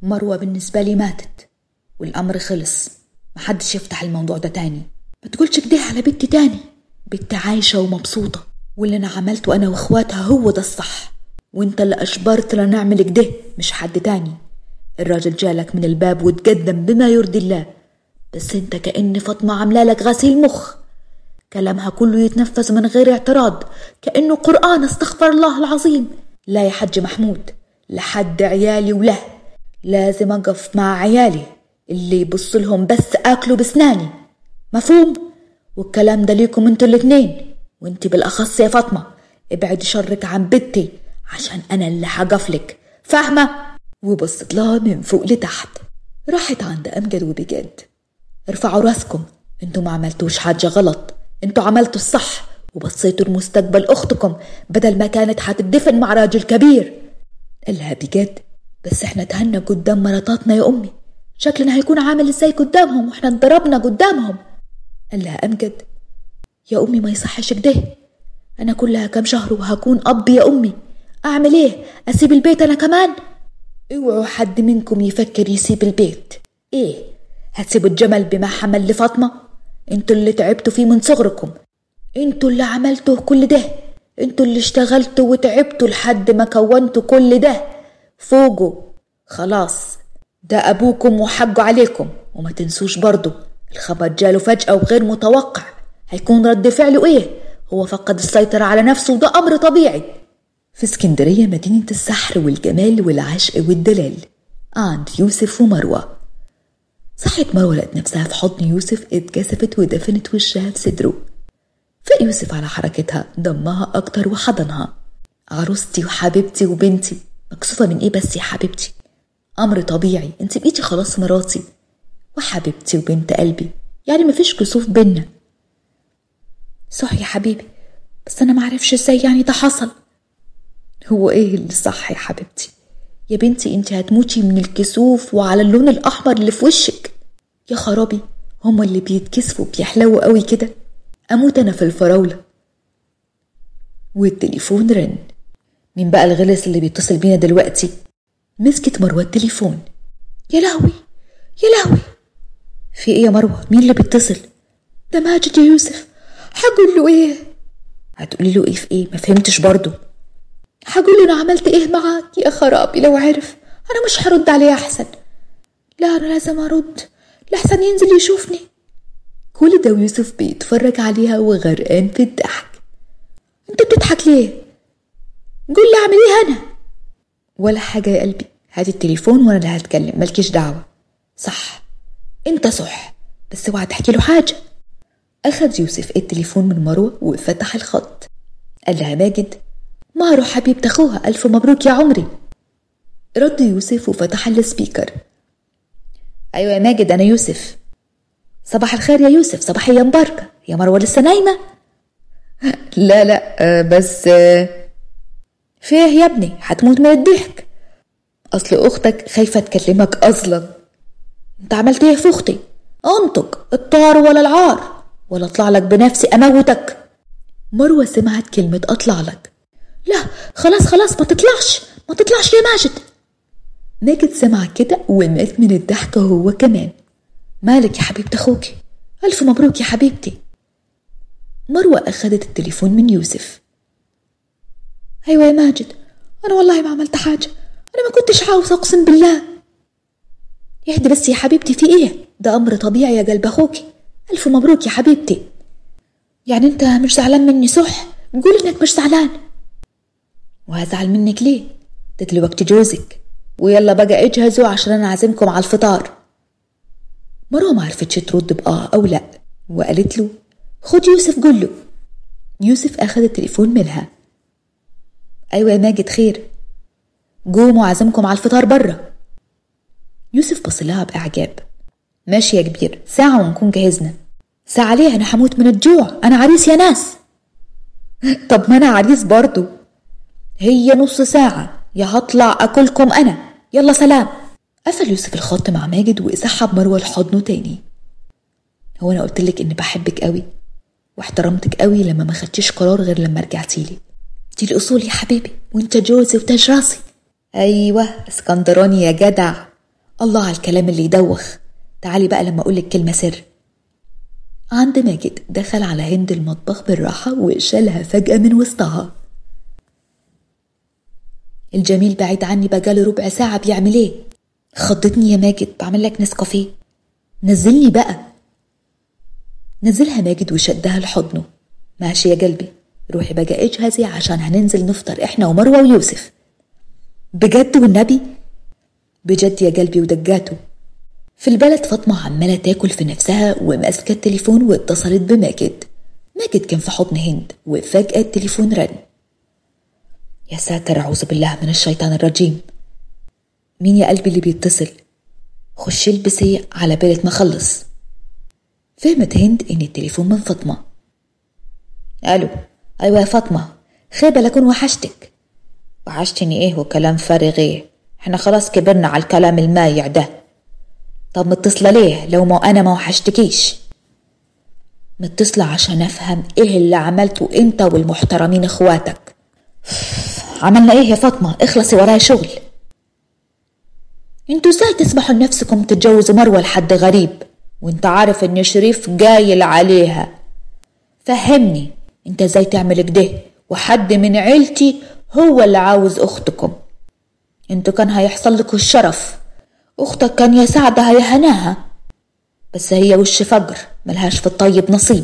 مروة بالنسبة لي ماتت والأمر خلص محدش يفتح الموضوع ده تاني ما تقولش كده على بنتي تاني بنتي عايشة ومبسوطة واللي أنا عملته أنا وإخواتها هو ده الصح وانت اللي أجبرت نعمل كده مش حد تاني الراجل جالك من الباب وتقدم بما يرضي الله بس انت كأن فاطمة عاملة لك غسيل مخ كلامها كله يتنفذ من غير اعتراض كأنه قرآن استغفر الله العظيم لا يا حج محمود لحد عيالي وله لازم أقف مع عيالي اللي يبص لهم بس أكلوا بسناني مفهوم والكلام ده ليكم انتوا الاتنين وانت بالأخص يا فاطمة ابعد شرك عن بنتي عشان أنا اللي هقفلك فاهمة وبصت لها من فوق لتحت راحت عند أمجد وبجد ارفعوا راسكم انتوا ما عملتوش حاجة غلط انتوا عملتوا الصح وبصيتوا لمستقبل أختكم بدل ما كانت هتدفن مع راجل كبير قالها بجد بس احنا تهنا قدام مراتاتنا يا أمي شكلنا هيكون عامل ازاي قدامهم واحنا اتضربنا قدامهم قال لها أمجد يا أمي ما يصحش كده أنا كلها كام شهر وهكون أب يا أمي أعمل إيه أسيب البيت أنا كمان اوعوا حد منكم يفكر يسيب البيت إيه هتسيبوا الجمل بما حمل لفاطمة انتوا اللي تعبتوا فيه من صغركم انتوا اللي عملتوا كل ده انتوا اللي اشتغلتوا وتعبتوا لحد ما كونتوا كل ده فوقوا خلاص ده أبوكم وحقه عليكم وما تنسوش برضو الخبر جاله فجأة وغير متوقع هيكون رد فعله إيه هو فقد السيطرة على نفسه وده أمر طبيعي في اسكندرية مدينة السحر والجمال والعشق والدلال عند يوسف ومروة صحت مروة لقت نفسها في حضن يوسف اتكسفت ودفنت وشها في صدره فيوسف على حركتها ضمها أكتر وحضنها عروستي وحبيبتي وبنتي مكسوفة من إيه بس يا حبيبتي أمر طبيعي أنت بقيتي خلاص مراتي وحبيبتي وبنت قلبي يعني مفيش كسوف بينا صح يا حبيبي بس أنا معرفش إزاي يعني ده حصل هو إيه اللي صح يا حبيبتي يا بنتي انت هتموتي من الكسوف وعلى اللون الأحمر اللي في وشك يا خرابي هما اللي بيتكسفوا بيحلوا قوي كده أموت أنا في الفراولة والتليفون رن مين بقى الغلس اللي بيتصل بينا دلوقتي مسكت مروة التليفون يا لهوي يا لهوي في ايه يا مروة مين اللي بيتصل ده ماجد يا يوسف هقول له ايه هتقولي له ايه في ايه ما فهمتش برضه هقول له انا عملت ايه معاك يا خرابي لو عرف انا مش هرد عليه احسن لا انا لازم ارد لحسن ينزل يشوفني كل ده ويوسف بيتفرج عليها وغرقان في الضحك انت بتضحك ليه قول لي اعمل ايه انا ولا حاجه يا قلبي هاتي التليفون وانا اللي هتكلم مالكيش دعوه صح انت صح بس اوعى تحكي له حاجه اخذ يوسف التليفون من مروه وفتح الخط قال لها ماجد مارو حبيبة أخوها ألف مبروك يا عمري رد يوسف وفتح السبيكر أيوة يا ماجد أنا يوسف صباح الخير يا يوسف صباحية مباركة يا مروة لسه نايمة لا لا بس فيه يا ابني هتموت من الضحك أصل أختك خايفة تكلمك أصلا أنت عملت إيه في أختي أنطق الطار ولا العار ولا أطلع لك بنفسي أموتك مروة سمعت كلمة أطلع لك لا خلاص خلاص ما تطلعش ما تطلعش يا ماجد ماجد سمع كده ومات من الضحك هو كمان مالك يا حبيبة أخوك ألف مبروك يا حبيبتي مروة أخذت التليفون من يوسف أيوة يا ماجد أنا والله ما عملت حاجة أنا ما كنتش عاوزة أقسم بالله اهدي بس يا حبيبتي في إيه ده أمر طبيعي يا قلب أخوك ألف مبروك يا حبيبتي يعني أنت مش زعلان مني صح قول إنك مش زعلان وهزعل منك ليه ده دلوقتي جوزك ويلا بقى اجهزوا عشان انا عازمكم على الفطار مروه ما عرفتش ترد باه او لا وقالت له خد يوسف قول له يوسف اخذ التليفون منها ايوه يا ماجد خير قوموا عازمكم على الفطار برا يوسف بص لها باعجاب ماشي يا كبير ساعة ونكون جهزنا ساعة ليه أنا هموت من الجوع أنا عريس يا ناس طب ما أنا عريس برضو هي نص ساعة يا هطلع أكلكم أنا يلا سلام قفل يوسف الخط مع ماجد وسحب مروة لحضنه تاني هو أنا قلتلك إني بحبك قوي واحترمتك قوي لما ما خدتيش قرار غير لما رجعتيلي دي الأصول يا حبيبي وانت جوزي وتاج راسي أيوة اسكندراني يا جدع الله على الكلام اللي يدوخ تعالي بقى لما أقولك كلمة سر عند ماجد دخل على هند المطبخ بالراحة وشالها فجأة من وسطها الجميل بعيد عني بقاله ربع ساعة بيعمل ايه خضتني يا ماجد بعمل لك نسكافيه نزلني بقى نزلها ماجد وشدها لحضنه ماشي يا قلبي روحي بقى اجهزي عشان هننزل نفطر احنا ومروة ويوسف بجد والنبي بجد يا قلبي ودقاته في البلد فاطمة عمالة تاكل في نفسها وماسكة التليفون واتصلت بماجد ماجد كان في حضن هند وفجأة التليفون رن يا ساتر أعوذ بالله من الشيطان الرجيم مين يا قلبي اللي بيتصل خشي البسي على بالة ما خلص فهمت هند إن التليفون من فاطمة ألو أيوة يا فاطمة خيبة لكون وحشتك وحشتني إيه وكلام فارغ إيه إحنا خلاص كبرنا على الكلام المايع ده طب متصلة ليه لو ما أنا ما وحشتكيش متصلة عشان أفهم إيه اللي عملته أنت والمحترمين إخواتك عملنا إيه يا فاطمة اخلصي وراي شغل انتوا ازاي تسمحوا لنفسكم تتجوزوا مروة لحد غريب وانت عارف ان شريف جايل عليها فهمني انت ازاي تعمل كده وحد من عيلتي هو اللي عاوز اختكم انتوا كان هيحصل لكم الشرف اختك كان يا سعدة يا هناها بس هي وش فجر ملهاش في الطيب نصيب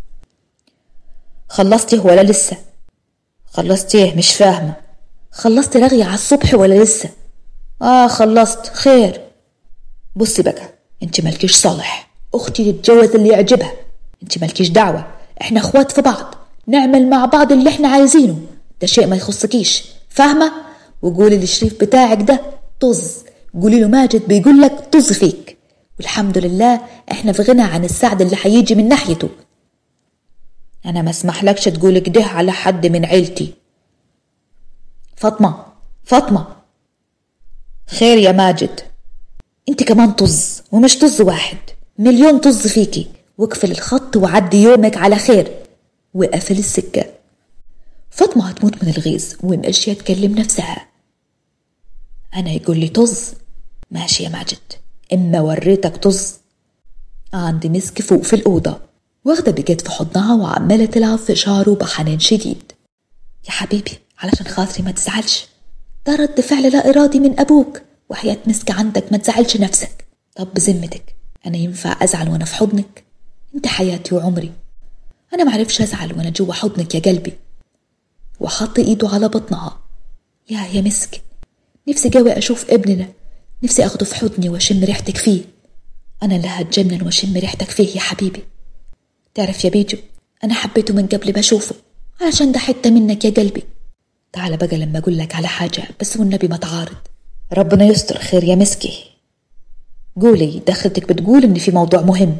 خلصتي ولا لسه خلصتي ايه مش فاهمة خلصت رغي على الصبح ولا لسه اه خلصت خير بصي بقى انت مالكيش صالح اختي تتجوز اللي يعجبها انت مالكيش دعوة احنا اخوات في بعض نعمل مع بعض اللي احنا عايزينه ده شيء ما يخصكيش فاهمة وقولي للشريف بتاعك ده طز قولي له ماجد بيقول لك طز فيك والحمد لله احنا في غنى عن السعد اللي هيجي من ناحيته انا ما اسمحلكش تقول كده على حد من عيلتي فاطمة فاطمة خير يا ماجد انت كمان طز ومش طز واحد مليون طز فيكي واقفل الخط وعدي يومك على خير وقفل السكة فاطمة هتموت من الغيظ وماشية تكلم نفسها أنا يقول لي طز ماشي يا ماجد إما وريتك طز عندي مسك فوق في الأوضة واخدة بجد في حضنها وعمالة تلعب في شعره بحنان شديد يا حبيبي علشان خاطري ما تزعلش ده رد فعل لا إرادي من أبوك وحياة مسك عندك ما تزعلش نفسك طب بذمتك أنا ينفع أزعل وأنا في حضنك أنت حياتي وعمري أنا معرفش أزعل وأنا جوا حضنك يا قلبي وحط إيده على بطنها يا يا مسك نفسي جاوي أشوف ابننا نفسي أخده في حضني وأشم ريحتك فيه أنا اللي هتجنن وأشم ريحتك فيه يا حبيبي تعرف يا بيجو أنا حبيته من قبل ما أشوفه علشان ده حتة منك يا قلبي تعال بقى لما أقول لك على حاجة بس والنبي ما تعارض ربنا يستر خير يا مسكي قولي دخلتك بتقول إن في موضوع مهم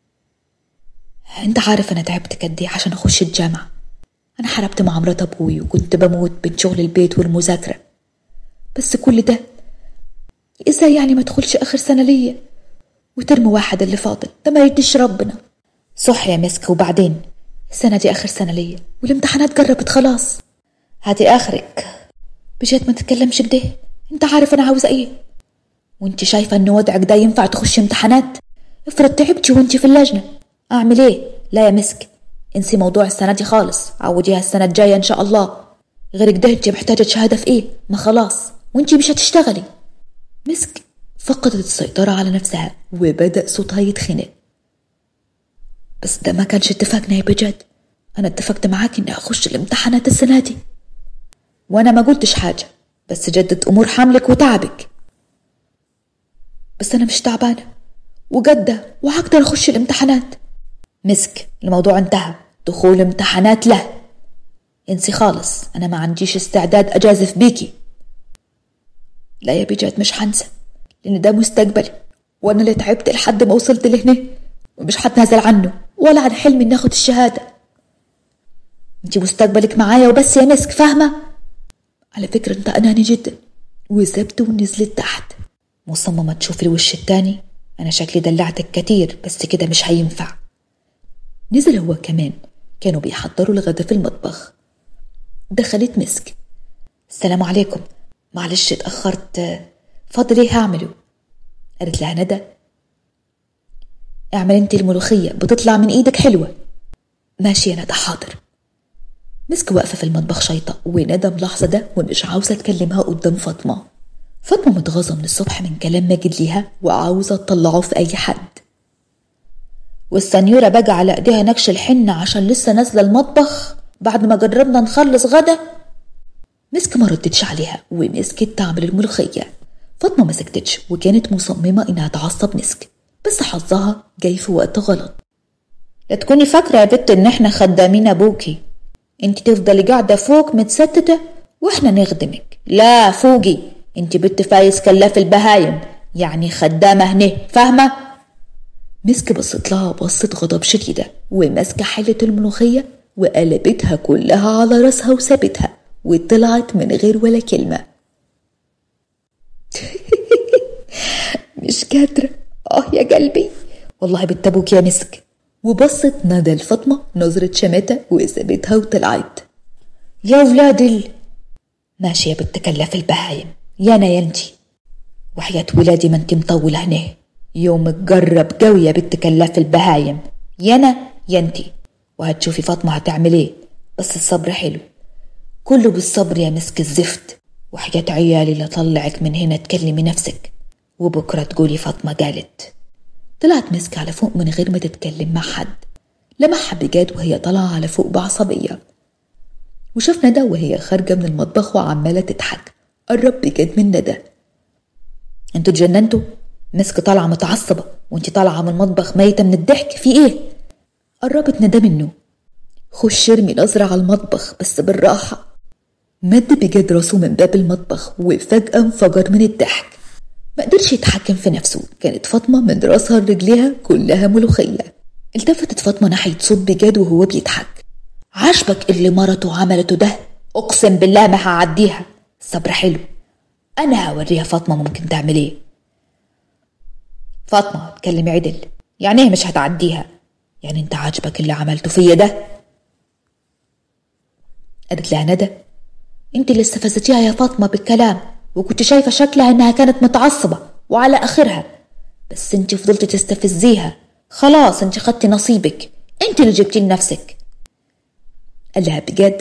أنت عارف أنا تعبت قد إيه عشان أخش الجامعة أنا حاربت مع مرات أبوي وكنت بموت بين شغل البيت والمذاكرة بس كل ده إزاي يعني ما تدخلش آخر سنة ليا وترمي واحد اللي فاضل ده ما يديش ربنا صح يا مسك وبعدين السنة دي آخر سنة ليا والامتحانات قربت خلاص هاتي آخرك بجد ما تتكلمش كده انت عارف أنا عاوزة إيه وانت شايفة إن وضعك ده ينفع تخش امتحانات افرض تعبتي وانت في اللجنة أعمل إيه لا يا مسك انسي موضوع السنة دي خالص عوديها السنة الجاية إن شاء الله غير كده انت محتاجة شهادة في إيه ما خلاص وانت مش هتشتغلي مسك فقدت السيطرة على نفسها وبدأ صوتها يتخنق بس ده ما كانش اتفاقنا يا بجد أنا اتفقت معاك إني أخش الامتحانات السنة دي وأنا ما قلتش حاجة بس جدت أمور حملك وتعبك بس أنا مش تعبانة وجدة وهقدر أخش الامتحانات مسك الموضوع انتهى دخول امتحانات له انسي خالص أنا ما عنديش استعداد أجازف بيكي لا يا بجد مش هنسى لأن ده مستقبلي وأنا اللي تعبت لحد ما وصلت لهنا ومش هتنازل عنه ولا عن حلمي إني آخد الشهادة انت مستقبلك معايا وبس يا مسك فاهمة على فكرة انت أناني جدا وسبت ونزلت تحت مصممة تشوفي الوش التاني أنا شكلي دلعتك كتير بس كده مش هينفع نزل هو كمان كانوا بيحضروا الغدا في المطبخ دخلت مسك السلام عليكم معلش اتأخرت فاضل ايه هعمله قالت لها ندى اعمل انت الملوخية بتطلع من ايدك حلوة ماشي يا ندى حاضر مسك واقفة في المطبخ شيطة وندى ملاحظة ده ومش عاوزة تكلمها قدام فاطمة فاطمة متغاظة من الصبح من كلام ماجد ليها وعاوزة تطلعه في أي حد والسنيورة بقى على ايديها نكش الحنة عشان لسه نازلة المطبخ بعد ما جربنا نخلص غدا مسك ما ردتش عليها ومسكت تعمل الملوخية فاطمة ما سكتتش وكانت مصممة إنها تعصب مسك بس حظها جاي في وقت غلط لا تكوني فاكرة يا بت إن إحنا خدامين أبوكي انت تفضلي قاعدة فوق متستتة واحنا نخدمك لا فوقي انت بنت فايز كلاف البهايم يعني خدامة هنا فاهمة مسك بصت لها بصة غضب شديدة وماسكة حلة الملوخية وقلبتها كلها على راسها وسابتها وطلعت من غير ولا كلمة مش قادرة اه يا قلبي والله بتبوك يا مسك وبصت ندى لفاطمة نظرة شماتة وسابتها وطلعت يا ولاد ال ماشي يا بنت كلف البهايم يانا يا انتي وحياة ولادي ما انتي مطولة هنا يوم تجرب قوي يا بنت كلاف البهايم يانا يا انتي وهتشوفي فاطمة هتعمل ايه بس الصبر حلو كله بالصبر يا مسك الزفت وحياة عيالي لطلعك من هنا تكلمي نفسك وبكرة تقولي فاطمة قالت طلعت مسك على فوق من غير ما تتكلم مع حد لمحها بجد وهي طالعة على فوق بعصبية وشاف ندى وهي خارجة من المطبخ وعمالة تضحك قرب بجد من ندى انتوا اتجننتوا مسك طالعة متعصبة وانتي طالعة من المطبخ ميتة من الضحك في ايه قربت ندى منه خش ارمي نظرة على المطبخ بس بالراحة مد بجد راسه من باب المطبخ وفجأة انفجر من الضحك ما قدرش يتحكم في نفسه كانت فاطمة من راسها لرجليها كلها ملوخية التفتت فاطمة ناحية صوت بجد وهو بيضحك عاجبك اللي مرته عملته ده أقسم بالله ما هعديها الصبر حلو أنا هوريها فاطمة ممكن تعمل إيه فاطمة اتكلمي عدل يعني إيه مش هتعديها يعني أنت عاجبك اللي عملته فيا ده قالت لها ندى انت اللي استفزتيها يا فاطمة بالكلام وكنت شايفة شكلها انها كانت متعصبة وعلى اخرها بس انت فضلتي تستفزيها خلاص انت خدتي نصيبك انت اللي جبتي لنفسك قال لها بجد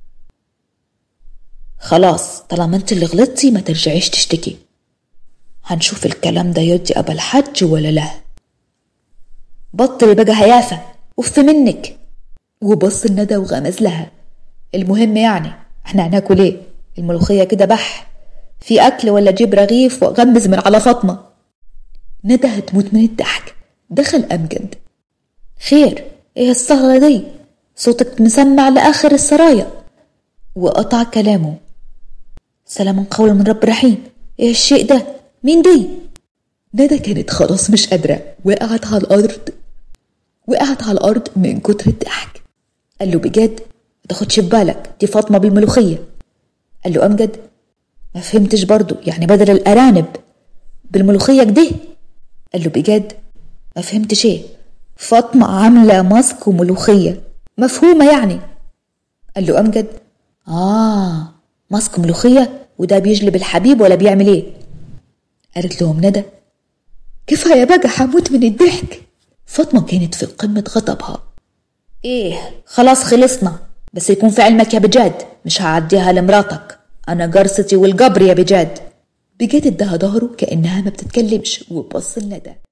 خلاص طالما انت اللي غلطتي ما ترجعيش تشتكي هنشوف الكلام ده يدي أبا الحج ولا لا بطلي بقى هيافة وف منك وبص الندى وغمز لها المهم يعني احنا هناكل ايه الملوخية كده بح في أكل ولا جيب رغيف وغمز من على فاطمة ندى هتموت من الضحك دخل أمجد خير ايه الصهرة دي صوتك مسمع لآخر السرايا وقطع كلامه سلام قولا من رب رحيم ايه الشيء ده مين دي ندى كانت خلاص مش قادرة وقعت على الأرض وقعت على الأرض من كتر الضحك قال له بجد تاخدش في بالك دي فاطمة بالملوخية قال له أمجد ما فهمتش برضو يعني بدل الأرانب بالملوخية كده قال له بجد ما فهمتش ايه فاطمة عاملة ماسك وملوخية مفهومة يعني قال له أمجد آه ماسك ملوخية وده بيجلب الحبيب ولا بيعمل ايه قالت لهم ندى كفاية بقى حموت من الضحك فاطمة كانت في قمة غضبها ايه خلاص خلصنا بس يكون في علمك يا بجاد مش هعديها لمراتك انا جرستي والجبر يا بجاد بجد ادها ظهره كانها ما بتتكلمش وبص لندى